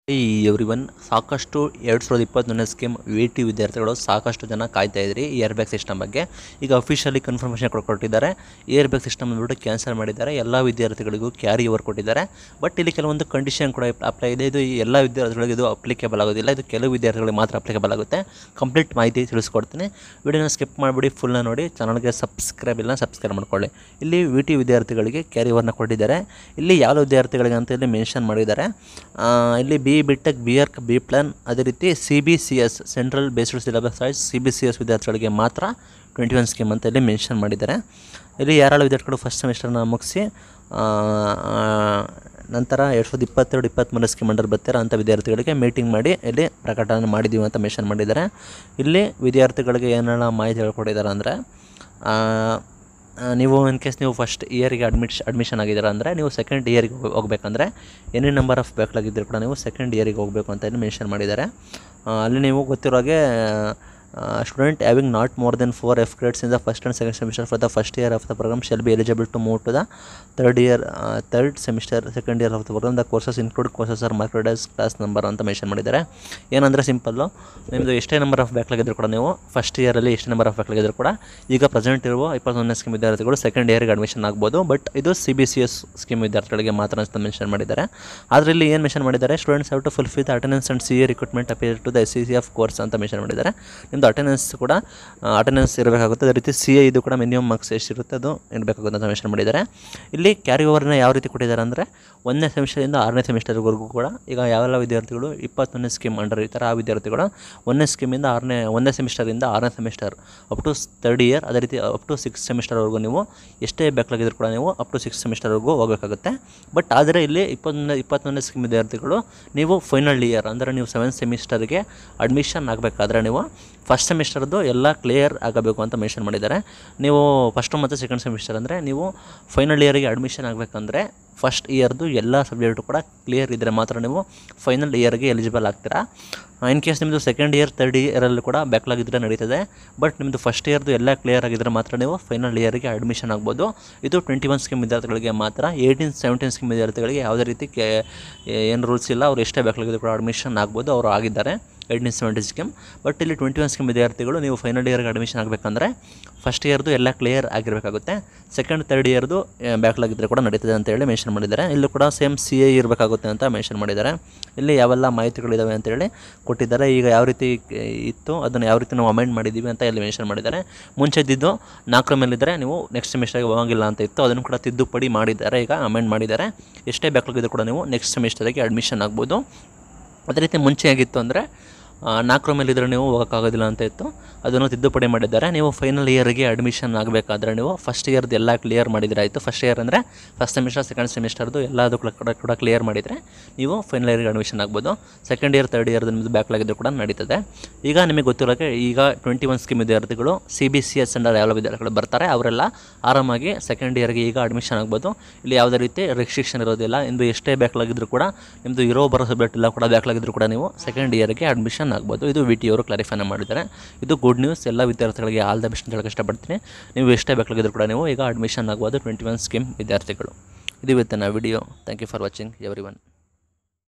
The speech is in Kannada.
ಈ ಎವ್ರಿ ಒನ್ ಸಾಕಷ್ಟು ಎರಡು ಸಾವಿರದ ಇಪ್ಪತ್ತೊಂದನೇ ಸ್ಕೀಮ್ ವಿ ಟಿ ವಿದ್ಯಾರ್ಥಿಗಳು ಸಾಕಷ್ಟು ಜನ ಕಾಯ್ತಾ ಇದ್ರಿ ಇಯರ್ ಬ್ಯಾಗ್ ಸಿಸ್ಟಮ್ ಬಗ್ಗೆ ಈಗ ಅಫಿಷಿಯಲಿ ಕನ್ಫರ್ಮೇಷನ್ ಕೊಟ್ಟಿದ್ದಾರೆ ಇಯರ್ ಬ್ಯಾಗ್ ಸಿಸ್ಟಮ್ ಅಂದ್ಬಿಟ್ಟು ಕ್ಯಾನ್ಸಲ್ ಮಾಡಿದ್ದಾರೆ ಎಲ್ಲ ವಿದ್ಯಾರ್ಥಿಗಳಿಗೂ ಕ್ಯಾರಿ ಓವರ್ ಕೊಟ್ಟಿದ್ದಾರೆ ಬಟ್ ಇಲ್ಲಿ ಕೆಲವೊಂದು ಕಂಡೀಷನ್ ಕೂಡ ಅಪ್ಲೈ ಇದೆ ಇದು ಎಲ್ಲ ವಿದ್ಯಾರ್ಥಿಗಳಿಗೆ ಇದು ಅಪ್ಲಿಕೇಬಲ್ ಆಗೋದಿಲ್ಲ ಇದು ಕೆಲವು ವಿದ್ಯಾರ್ಥಿಗಳಿಗೆ ಮಾತ್ರ ಅಪ್ಲಿಕೇಬಲ್ ಆಗುತ್ತೆ ಕಂಪ್ಲೀಟ್ ಮಾಹಿತಿ ತಿಳಿಸ್ಕೊಡ್ತೀನಿ ವಿಡಿಯೋನ ಸ್ಕಿಪ್ ಮಾಡಿಬಿಡಿ ಫುಲ್ನ ನೋಡಿ ಚಾನಲ್ಗೆ ಸಬ್ಸ್ಕ್ರೈಬ್ ಇಲ್ಲ ಸಬ್ಸ್ಕ್ರೈಬ್ ಮಾಡ್ಕೊಳ್ಳಿ ಇಲ್ಲಿ ವಿ ಟಿ ವಿದ್ಯಾರ್ಥಿಗಳಿಗೆ ಕ್ಯಾರಿ ಓವರ್ನ ಕೊಟ್ಟಿದ್ದಾರೆ ಇಲ್ಲಿ ಯಾವ ವಿದ್ಯಾರ್ಥಿಗಳಿಗೆ ಅಂತ ಇಲ್ಲಿ ಮೆನ್ಷನ್ ಮಾಡಿದ್ದಾರೆ ಆ, ಇಲ್ಲಿ B BTech B R B plan ಅದೇ ರೀತಿ C B C S central based syllabus ಆಯ್ತು ಸಿ ಬಿ ಸಿ ಎಸ್ ವಿದ್ಯಾರ್ಥಿಗಳಿಗೆ ಮಾತ್ರ ಟ್ವೆಂಟಿ ಒನ್ ಸ್ಕೀಮ್ ಅಂತ ಇಲ್ಲಿ ಮೆನ್ಷನ್ ಮಾಡಿದ್ದಾರೆ ಇಲ್ಲಿ ಯಾರೆಲ್ಲ ವಿದ್ಯಾರ್ಥಿಗಳು ಫಸ್ಟ್ ಸೆಮಿಸ್ಟರ್ನ ಮುಗಿಸಿ ಆ, ಆ, ನಂತರ ಎರಡು ಸಾವಿರದ ಇಪ್ಪತ್ತೆರಡು ಇಪ್ಪತ್ತ್ಮೂರು ಸ್ಕೀಮ್ ಅಂಡರ್ ಬರ್ತಾರೆ ಅಂಥ ವಿದ್ಯಾರ್ಥಿಗಳಿಗೆ ಮೀಟಿಂಗ್ ಮಾಡಿ ಇಲ್ಲಿ ಪ್ರಕಟಣೆ ಮಾಡಿದ್ದೀವಿ ಅಂತ ಮೆನ್ಷನ್ ಮಾಡಿದ್ದಾರೆ ಇಲ್ಲಿ ವಿದ್ಯಾರ್ಥಿಗಳಿಗೆ ಏನೆಲ್ಲ ಮಾಹಿತಿ ಹೇಳ್ಕೊಟ್ಟಿದ್ದಾರೆ ಅಂದರೆ ಆ, ನೀವು ಇನ್ ಕೇಸ್ ನೀವು ಫಸ್ಟ್ ಇಯರಿಗೆ ಅಡ್ಮಿಟ್ ಅಡ್ಮಿಷನ್ ಆಗಿದ್ದೀರಾ ಅಂದರೆ ನೀವು ಸೆಕೆಂಡ್ ಇಯರಿಗೆ ಹೋಗ್ಬೇಕಂದ್ರೆ ಎನಿ ನಂಬರ್ ಆಫ್ ಬ್ಯಾಕ್ಲಾಗ್ ಇದ್ದರೂ ಕೂಡ ನೀವು ಸೆಕೆಂಡ್ ಇಯರಿಗೆ ಹೋಗಬೇಕು ಅಂತ ಇಲ್ಲಿ ಮೆನ್ಷನ್ ಮಾಡಿದ್ದಾರೆ ಆ, ಅಲ್ಲಿ ನೀವು ಗೊತ್ತಿರೋ ಹಾಗೆ student having not more than four F grades in the first and second semester for the first year of the programme shall be eligible to move to the third year third semester second year of the programme the courses include courses are marked as class number ಅಂತ ಮೆನ್ಷನ್ ಮಾಡಿದ್ದಾರೆ ಏನಂದರೆ ಸಿಂಪಲ್ಲು ನಿಮ್ಮದು ಎಷ್ಟೇ ನಂಬರ್ ಆಫ್ ಬ್ಯಾಕ್ಲಾಗ್ ಇದ್ದರೂ ಕೂಡ ನೀವು ಫಸ್ಟ್ ಇಯರಲ್ಲಿ ಎಷ್ಟೇ ನಂಬರ್ ಆಫ್ ಬ್ಯಾಕ್ಲಾಗ್ ಇದ್ದರೂ ಕೂಡ ಈಗ ಪ್ರೆಸೆಂಟ್ ಇರುವ ಇಪ್ಪತ್ತೊಂದನೇ ಸ್ಕೀಮ್ ವಿದ್ಯಾರ್ಥಿಗಳು ಸೆಕೆಂಡ್ ಇಯರ್ಗೆ ಅಡ್ಮಿಷನ್ ಆಗ್ಬೋದು ಬಟ್ ಇದು C B C S scheme ವಿದ್ಯಾರ್ಥಿಗಳಿಗೆ ಮಾತ್ರ ಅಂತ ಮೆನ್ಷನ್ ಮಾಡಿದ್ದಾರೆ ಆದರೆ ಇಲ್ಲಿ ಏನು ಮೆನ್ಷನ್ ಮಾಡಿದ್ದಾರೆ students have to fulfil the attendance and C A recruitment appear to the S C C of course ಅಂತ ಮೆನ್ಷನ್ ಮಾಡಿದ್ದಾರೆ ನಿಮ್ಮದು ಅಟೆಂಡೆನ್ಸ್ ಕೂಡ ಅಟೆಂಡೆನ್ಸ್ ಇರಬೇಕಾಗುತ್ತೆ ಅದೇ ರೀತಿ ಸಿ ಎ ಇದು ಕೂಡ ಮಿನಿಮಮ್ ಮಾರ್ಕ್ಸ್ ಎಷ್ಟಿರುತ್ತೆ ಅದು ಇರಬೇಕಾಗುತ್ತೆ ಅಂತ ಮೆನ್ಷನ್ ಮಾಡಿದ್ದಾರೆ ಇಲ್ಲಿ ಕ್ಯಾರಿ ಓವರ್ನ ಯಾವ ರೀತಿ ಕೊಟ್ಟಿದ್ದಾರೆ ಅಂದರೆ ಒಂದನೇ ಸೆಮಿಸ್ಟರಿಂದ ಆರನೇ ಸೆಮಿಸ್ಟರ್ವರೆಗೂ ಕೂಡ ಈಗ ಯಾವೆಲ್ಲ ವಿದ್ಯಾರ್ಥಿಗಳು ಇಪ್ಪತ್ತೊಂದನೇ ಸ್ಕೀಮ್ ಅಂಡರ್ ಇರ್ತಾರೆ ಆ ವಿದ್ಯಾರ್ಥಿಗಳು ಒಂದನೇ ಸ್ಕೀಮಿಂದ ಆರನೇ ಒಂದನೇ ಸೆಮಿಸ್ಟರಿಂದ ಆರನೇ semester up to third year ಅದೇ ರೀತಿ ಅಪ್ ಟು ಸಿಕ್ಸ್ ಸೆಮಿಸ್ಟರ್ವರೆಗೂ ನೀವು ಎಷ್ಟೇ ಬ್ಯಾಕ್ಲಾಗಿದ್ರು ಕೂಡ ನೀವು ಅಪ್ ಟು ಸಿಕ್ಸ್ ಸೆಮಿಸ್ಟರ್ವರೆಗೂ ಹೋಗಬೇಕಾಗುತ್ತೆ ಬಟ್ ಆದರೆ ಇಲ್ಲಿ ಇಪ್ಪತ್ತೊಂದನೇ ಇಪ್ಪತ್ತೊಂದನೇ ಸ್ಕೀಮ್ ವಿದ್ಯಾರ್ಥಿಗಳು ನೀವು ಫೈನಲ್ ಇಯರ್ ಅಂದರೆ ನೀವು ಸೆವೆಂತ್ ಸೆಮಿಸ್ಟರ್ಗೆ ಅಡ್ಮಿಷನ್ ಆಗಬೇಕಾದ್ರೆ ನೀವು ಫಸ್ಟ್ ಸೆಮಿಸ್ಟರ್ದು ಎಲ್ಲ ಕ್ಲಿಯರ್ ಆಗಬೇಕು ಅಂತ ಮೆನ್ಷನ್ ಮಾಡಿದ್ದಾರೆ ನೀವು ಫಸ್ಟು ಮತ್ತು ಸೆಕೆಂಡ್ ಸೆಮಿಸ್ಟರ್ ಅಂದರೆ ನೀವು ಫೈನಲ್ ಇಯರಿಗೆ ಅಡ್ಮಿಷನ್ ಆಗಬೇಕಂದ್ರೆ ಫಸ್ಟ್ ಇಯರ್ದು ಎಲ್ಲ ಸಬ್ಜೆಕ್ಟು ಕೂಡ ಕ್ಲಿಯರ್ ಇದ್ದರೆ ಮಾತ್ರ ನೀವು ಫೈನಲ್ ಇಯರ್ಗೆ ಎಲಿಜಿಬಲ್ ಆಗ್ತೀರಾ ಇನ್ ಕೇಸ್ ನಿಮ್ಮದು ಸೆಕೆಂಡ್ ಇಯರ್ ತರ್ಡ್ ಇಯರಲ್ಲಿ ಕೂಡ ಬ್ಯಾಕ್ಲಾಗ್ ಇದ್ದರೆ ನಡೀತದೆ ಬಟ್ ನಿಮ್ಮದು ಫಸ್ಟ್ ಇಯರ್ದು ಎಲ್ಲ ಕ್ಲಿಯರ್ ಆಗಿದ್ದರೆ ಮಾತ್ರ ನೀವು ಫೈನಲ್ ಇಯರ್ಗೆ ಅಡ್ಮಿಷನ್ ಆಗ್ಬೋದು ಇದು ಟ್ವೆಂಟಿ ಒನ್ ಸ್ಕೀಮ್ ವಿದ್ಯಾರ್ಥಿಗಳಿಗೆ ಮಾತ್ರ ಏಯ್ಟೀನ್ ಸೆವೆಂಟೀನ್ ಸ್ಕೀಮ್ ವಿದ್ಯಾರ್ಥಿಗಳಿಗೆ ಯಾವುದೇ ರೀತಿ ಕೆ ಏನು ರೂಲ್ಸ್ ಇಲ್ಲ ಅವ್ರು ಎಷ್ಟೇ ಬ್ಯಾಕ್ಲಾಗ್ ಇದ್ದರೂ ಕೂಡ ಅಡ್ಮಿಷನ್ ಆಗ್ಬೋದು ಅವರು ಆಗಿದ್ದಾರೆ ಏಯ್ಟೀನ್ ಸೆವೆಂಟಿ ಸ್ಕೀಮ್ ಬಟ್ ಇಲ್ಲಿ ಟ್ವೆಂಟಿ ಒನ್ ಸ್ಕೀಮ್ ವಿದ್ಯಾರ್ಥಿಗಳು ನೀವು ಫೈನಲ್ ಇಯರ್ಗೆ ಅಡ್ಮಿಷನ್ ಆಗಬೇಕಂದ್ರೆ ಫಸ್ಟ್ ಇಯರ್ದು ಎಲ್ಲ ಕ್ಲಿಯರ್ ಆಗಿರಬೇಕಾಗುತ್ತೆ ಸೆಕೆಂಡ್ ತರ್ಡ್ ಇಯರ್ದು ಬ್ಯಾಕ್ಲಾಗ್ ಇದ್ದರೆ ಕೂಡ ನಡೀತದೆ ಅಂತ ಹೇಳಿ ಮೆನ್ಷನ್ ಮಾಡಿದ್ದಾರೆ ಇಲ್ಲೂ ಕೂಡ ಸೇಮ್ ಸಿ ಎ ಇರಬೇಕಾಗುತ್ತೆ ಅಂತ ಮೆನ್ಷನ್ ಮಾಡಿದ್ದಾರೆ ಇಲ್ಲಿ ಯಾವೆಲ್ಲ ಮಾಹಿತಿಗಳಿದ್ದಾವೆ ಅಂತೇಳಿ ಕೊಟ್ಟಿದ್ದಾರೆ ಈಗ ಯಾವ ರೀತಿ ಇತ್ತು ಅದನ್ನು ಯಾವ ರೀತಿ ನಾವು ಅಮೆಂಡ್ ಮಾಡಿದ್ದೀವಿ ಅಂತ ಇಲ್ಲಿ ಮೆನ್ಷನ್ ಮಾಡಿದ್ದಾರೆ ಮುಂಚೆ ಇದ್ದಿದ್ದು ನಾಲ್ಕರ ಮೇಲಿದ್ದರೆ ನೀವು ನೆಕ್ಸ್ಟ್ ಸೆಮಿಸ್ಟರ್ಗೆ ಹೋಗಂಗಿಲ್ಲ ಅಂತ ಇತ್ತು ಅದನ್ನು ಕೂಡ ತಿದ್ದುಪಡಿ ಮಾಡಿದ್ದಾರೆ ಈಗ ಅಮೆಂಡ್ ಮಾಡಿದ್ದಾರೆ ಎಷ್ಟೇ ಬ್ಯಾಕ್ಲಾಗ್ ಇದ್ದರೂ ಕೂಡ ನೀವು ನೆಕ್ಸ್ಟ್ ಸೆಮಿಸ್ಟರ್ಗೆ ಅಡ್ಮಿಷನ್ ಆಗ್ಬೋದು ಅದೇ ರೀತಿ ಮುಂಚೆ ಆಗಿತ್ತು ಅಂದರೆ ನಾಲ್ಕರ ಮೇಲೆ ಇದ್ದರೆ ನೀವು ಹೋಗೋಕ್ಕಾಗೋದಿಲ್ಲ ಅಂತ ಇತ್ತು ಅದನ್ನು ತಿದ್ದುಪಡಿ ಮಾಡಿದ್ದಾರೆ ನೀವು ಫೈನಲ್ ಇಯರ್ಗೆ ಅಡ್ಮಿಷನ್ ಆಗಬೇಕಾದ್ರೆ ನೀವು ಫಸ್ಟ್ ಇಯರ್ದು ಎಲ್ಲ ಕ್ಲಿಯರ್ ಮಾಡಿದರೆ ಆಯಿತು ಫಸ್ಟ್ ಇಯರ್ ಅಂದರೆ ಫಸ್ಟ್ ಸೆಮಿಸ್ಟರ್ ಸೆಕೆಂಡ್ ಸೆಮಿಸ್ಟರ್ದು ಎಲ್ಲದು ಕೂಡ ಕೂಡ ಕ್ಲಿಯರ್ ಮಾಡಿದರೆ ನೀವು ಫೈನಲ್ ಇಯರ್ಗೆ ಅಡ್ಮಿಷನ್ ಆಗ್ಬೋದು ಸೆಕೆಂಡ್ ಇಯರ್ ತರ್ಡ್ ಇಯರ್ದು ನಿಮ್ಮದು ಬ್ಯಾಕ್ಲಾಗಿದ್ದು ಕೂಡ ನಡೀತದೆ ಈಗ ನಿಮಗೆ ಗೊತ್ತಿರೋಕ್ಕೆ ಈಗ ಟ್ವೆಂಟಿ ಒನ್ ಸ್ಕೀಮ್ ವಿದ್ಯಾರ್ಥಿಗಳು C B C S under ಯಾವ ವಿದ್ಯಾರ್ಥಿಗಳು ಬರ್ತಾರೆ ಅವರೆಲ್ಲ ಆರಾಮಾಗಿ ಸೆಕೆಂಡ್ ಇಯರ್ಗೆ ಈಗ ಅಡ್ಮಿಷನ್ ಆಗ್ಬೋದು ಇಲ್ಲಿ ಯಾವುದೇ ರೀತಿ ರಿಸ್ಟ್ರಿಕ್ಷನ್ ಇರೋದಿಲ್ಲ ಇಂದು ಎಷ್ಟೇ ಬ್ಯಾಕ್ಲಾಗಿದ್ರು ಕೂಡ ನಿಮ್ಮದು ಇರೋ ಬರೋ ಸಬ್ಜೆಕ್ಟ್ ಎಲ್ಲ ಕೂಡ ಬ್ಯಾಕ್ಲಾಗಿದ್ರು ಕೂಡ ನೀವು ಸೆಕೆಂಡ್ ಇಯರ್ಗೆ ಅಡ್ಮಿಷನ್ ಆಗ್ಬೋದು ಇದು ವಿ ಟಿ ಅವರು ಕ್ಲಾರಿಫೈನ ಮಾಡಿದ್ದಾರೆ ಇದು ಗುಡ್ ನ್ಯೂಸ್ ಎಲ್ಲ ವಿದ್ಯಾರ್ಥಿಗಳಿಗೆ ಆಲ್ ದ ಬೆಸ್ಟ್ ಅಂತ ಹೇಳಕ್ಕೆ ಇಷ್ಟಪಡ್ತೀನಿ ನೀವು ಎಷ್ಟೇ ಬೇಕಾಗಿದ್ರು ಕೂಡ ನೀವು ಈಗ ಅಡ್ಮಿಷನ್ ಆಗ್ಬೋದು ಟ್ವೆಂಟಿ ಒನ್ ಸ್ಕೀಮ್ ವಿದ್ಯಾರ್ಥಿಗಳು ಇದು ಇವತ್ತಿನ video thank you for watching every one